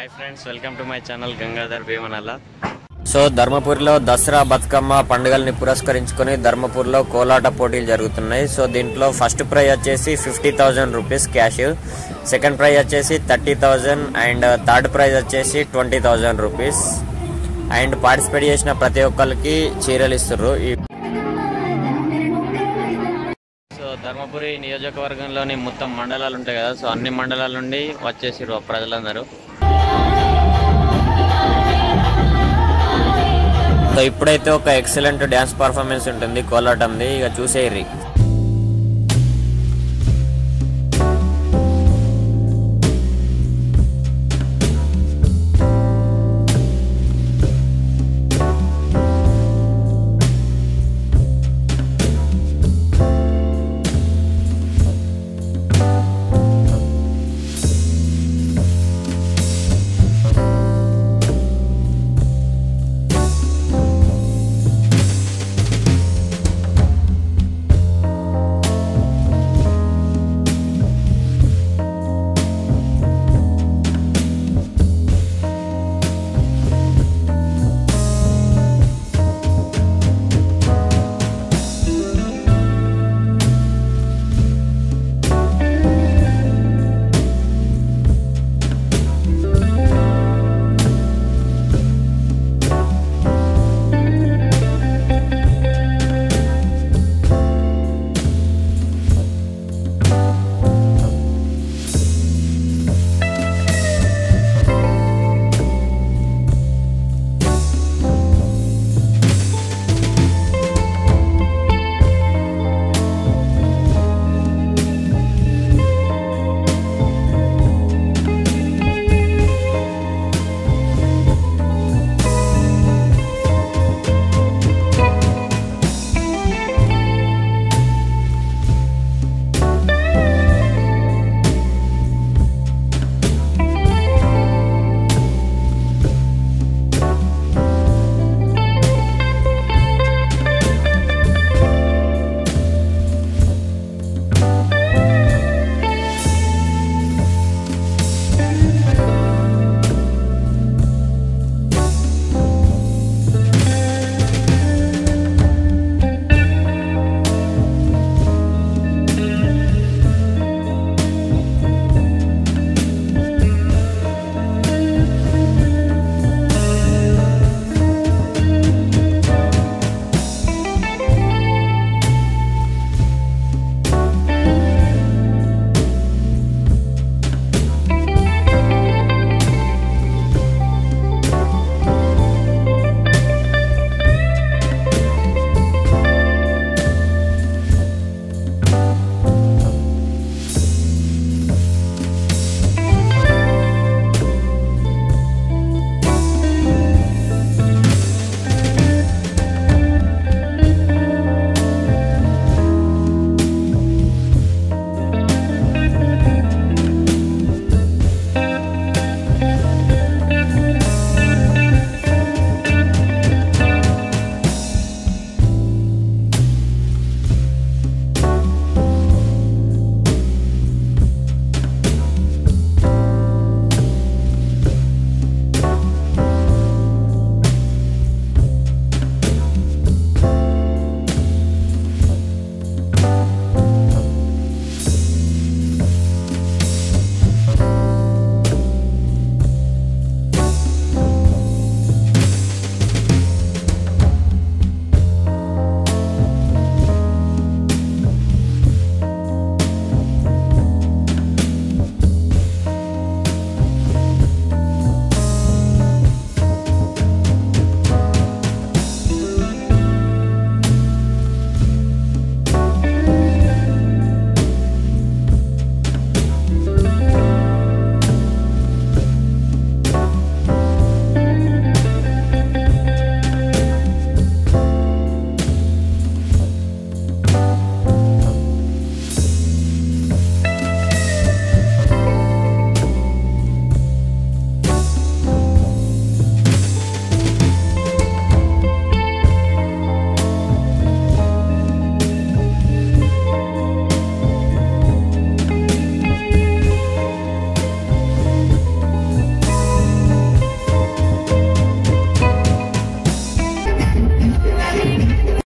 hi friends welcome to my channel Gangadhar Bheemanalla so ధర్మపురిలో దసరా బతుకమ్మ పండుగల్ని పురస్కరించుకొని ధర్మపూర్లో కోలాట పోటీలు జరుగుతున్నాయి సో దీంట్లో ఫస్ట్ ప్రైజ్ వచ్చేసి fifty thousand rupees cash second prize వచ్చేసి thirty thousand and third prize వచ్చేసి twenty thousand rupees and participate చేసిన ప్రతి ఒక్కరికి చీరలు ఇస్తుర్రు ఈ సో ధర్మపురి నియోజకవర్గంలోని మొత్తం మండలాలు ఉంటాయి కదా సో అన్ని మండలాల నుండి వచ్చేసిరు ప్రజలందరూ సో ఇప్పుడైతే ఒక ఎక్సలెంట్ డ్యాన్స్ పర్ఫార్మెన్స్ ఉంటుంది కోలాటంది ఇక చూసేయర్రి